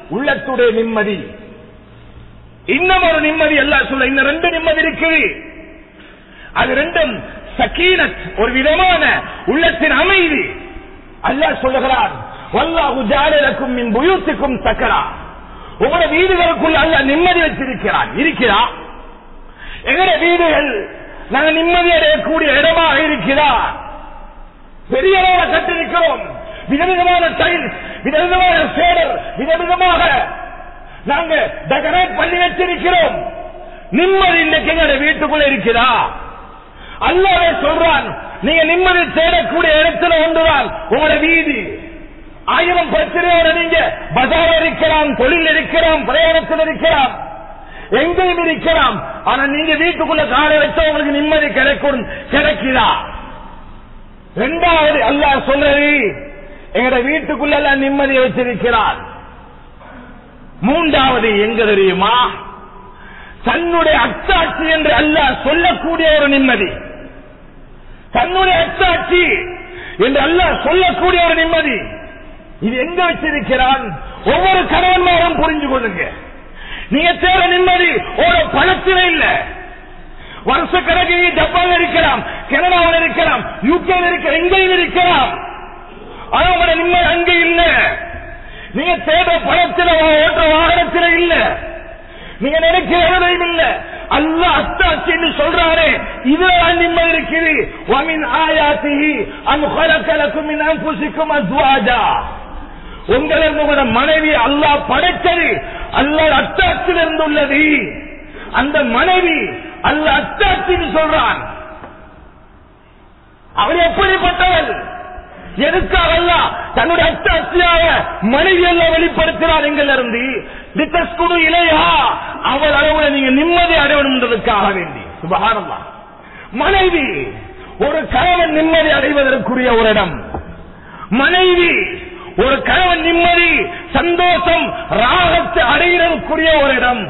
உள்ளத்துடைய நிம்மதி இன்னும் ஒரு நிம்மதி அல்லாஹ் சொல்ல இன்னும் ரெண்டு நிம்மதி இருக்குது அது ரெண்டும் சக்கீனத் ஒரு விதமான உள்ளத்தின் அமைதி அல்லாஹ் சொல்லுகிறான் வல்லாஹு ஜாலலக்கும் மின் புயூத்துக்கும் சக்கரா உங்களோட வீடுகளுக்குள்ள அல்லாஹ் நிம்மதி வச்சிருக்கிறான் இருக்கிறா எங்கட வீடுகள் நாங்க நிம்மதி அடையக்கூடிய இடமாக இருக்கிறா பெரிய அளவுல கட்டிருக்கிறோம் விதவிதமான டைல்ஸ் விதவிதமான சேடர் விதவிதமாக நாங்க டெக்கரேட் பண்ணி வச்சிருக்கிறோம் நிம்மதி இன்னைக்கு எங்க வீட்டுக்குள்ள இருக்கிறா அல்லாவே சொல்றான் நீங்க நிம்மதி தேடக்கூடிய இடத்துல ஒன்றுதான் உங்களோட வீதி ஆயிரம் பிரச்சனையோட நீங்க பஜார் இருக்கலாம் தொழில் இருக்கலாம் பிரயாணத்தில் இருக்கலாம் எங்கேயும் இருக்கலாம் ஆனா நீங்க வீட்டுக்குள்ள காலை வச்சா உங்களுக்கு நிம்மதி கிடைக்கும் கிடைக்குதா ரெண்டாவது அல்லாஹ் சொல்றது எங்கட வீட்டுக்குள்ள எல்லாம் நிம்மதியை வச்சிருக்கிறார் மூன்றாவது எங்க தெரியுமா தன்னுடைய அத்தாட்சி என்று அல்லாஹ் சொல்லக்கூடிய ஒரு நிம்மதி தன்னுடைய அத்தாட்சி என்று அல்லாஹ் சொல்லக்கூடிய ஒரு நிம்மதி இது எங்க வச்சிருக்கிறான் ஒவ்வொரு கணவன்மாரும் புரிஞ்சு கொள்ளுங்க நீங்க தேட நிம்மதி ஒரு பணத்தில இல்ல வருஷ கணக்கு ஜப்பான் இருக்கலாம் கனடாவில் இருக்கலாம் யூகேல இருக்க எங்கேயும் இருக்கலாம் ஆனா உங்களோட நிம்மதி அங்க இல்ல நீங்க தேட பணத்தில ஓட்டுற வாகனத்தில இல்ல நீங்க நினைக்கிற எதுவும் இல்ல அல்ல அத்தாச்சி என்று சொல்றாரே இதுல நிம்மதி இருக்குது வமின் ஆயாத்திஹி அன் ஹலக்கலக்கும் மின் அன்புசிக்கும் அஸ்வாஜா உங்களுக்கு உங்களோட மனைவி அல்லாஹ் படைத்தது அல்லாஹ் அத்தாட்சியில் இருந்துள்ளது அந்த மனைவி அல்ல அத்தாட்சின்னு சொல்றான் அவர் எப்படிப்பட்டவள் எதுக்காக அல்ல தன்னுடைய அத்தாட்சியாக மனைவி எல்லாம் வெளிப்படுத்தினார் எங்கள் இருந்து லித்தஸ்குடு இலையா அவள் அளவுல நீங்க நிம்மதி அடையணுன்றதுக்காக வேண்டி சுபகாரமா மனைவி ஒரு கணவன் நிம்மதி அடைவதற்குரிய ஒரு இடம் மனைவி ஒரு கணவன் நிம்மதி சந்தோஷம் ராகத்தை அடைகிறதுக்குரிய ஒரு இடம்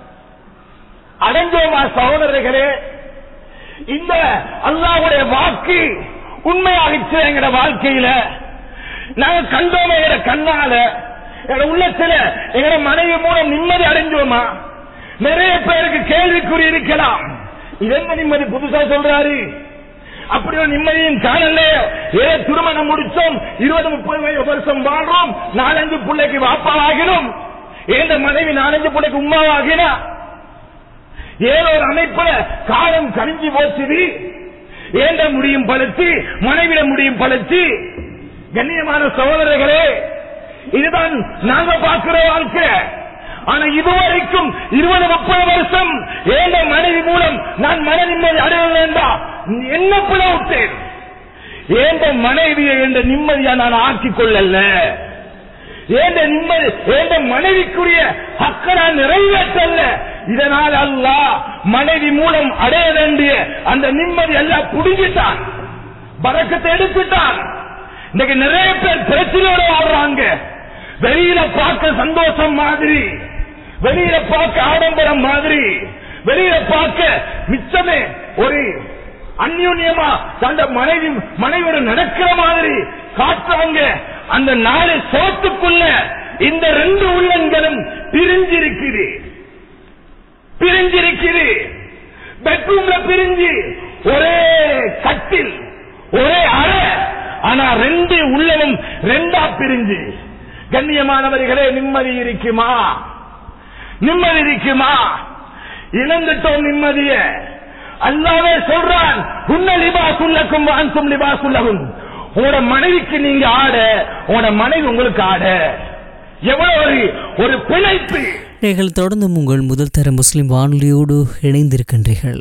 அடைஞ்சோமா சகோதரர்களே இந்த அல்லாவுடைய வாக்கு உண்மையாகிச்சு எங்கட வாழ்க்கையில நாங்க கண்டோமே எங்கட கண்ணால எங்க உள்ளத்துல எங்கட மனைவி மூலம் நிம்மதி அடைஞ்சோமா நிறைய பேருக்கு கேள்விக்குறி இருக்கலாம் இது என்ன நிம்மதி புதுசா சொல்றாரு அப்படி ஒரு நிம்மதியும் காணல ஏ திருமணம் முடிச்சோம் இருபது முப்பது வயது வருஷம் வாழ்றோம் நாலஞ்சு பிள்ளைக்கு வாப்பாவாகினோம் ஏந்த மனைவி நாலஞ்சு பிள்ளைக்கு உமாவாகினா ஏதோ ஒரு அமைப்புல காலம் கழிஞ்சு போச்சுது ஏண்ட முடியும் பழுத்து மனைவிட முடியும் பழுத்து கண்ணியமான சகோதரர்களே இதுதான் நாங்க பார்க்கிற வாழ்க்கை ஆனா இதுவரைக்கும் இருபது முப்பது வருஷம் ஏண்ட மனைவி மூலம் நான் மன நிம்மதி அடைய வேண்டாம் என்ன பிழை விட்டேன் ஏண்ட மனைவியை என்ற நிம்மதியா நான் ஆக்கிக் கொள்ளல ஏண்ட நிம்மதி ஏண்ட மனைவிக்குரிய ஹக்க நான் நிறைவேற்றல்ல இதனால் அல்லாஹ் மனைவி மூலம் அடைய வேண்டிய அந்த நிம்மதி எல்லாம் புடிஞ்சிட்டான் பறக்கத்தை எடுத்துட்டான் இன்னைக்கு நிறைய பேர் பிரச்சனையோட வாழ்றாங்க வெளியில பார்க்க சந்தோஷம் மாதிரி வெளியில பார்க்க ஆடம்பரம் மாதிரி வெளியில பார்க்க மிச்சமே ஒரு அந்யூன்யமா தந்த மனைவி மனைவியோட நடக்கிற மாதிரி காட்டுறாங்க அந்த நாலு சோத்துக்குள்ள இந்த ரெண்டு உள்ளங்களும் பிரிஞ்சிருக்குது பிரிஞ்சிருக்குது பெட்ரூம்ல பிரிஞ்சு ஒரே கட்டில் ஒரே அறை ஆனா ரெண்டு உள்ளமும் ரெண்டா பிரிஞ்சு கண்ணியமானவர்களே நிம்மதி இருக்குமா நிம்மதி இருக்குமா இழந்துட்டோம் நிம்மதிய அல்லாவே சொல்றான் உன்ன லிபாசுல்லக்கும் வான்சும் லிபாசுல்லகும் உங்களோட மனைவிக்கு நீங்க ஆட உங்களோட மனைவி உங்களுக்கு ஆட எவ்வளவு ஒரு ஒரு பிழைப்பு நீங்கள் தொடர்ந்து உங்கள் முதல் தர முஸ்லிம் வானொலியோடு இணைந்திருக்கின்றீர்கள்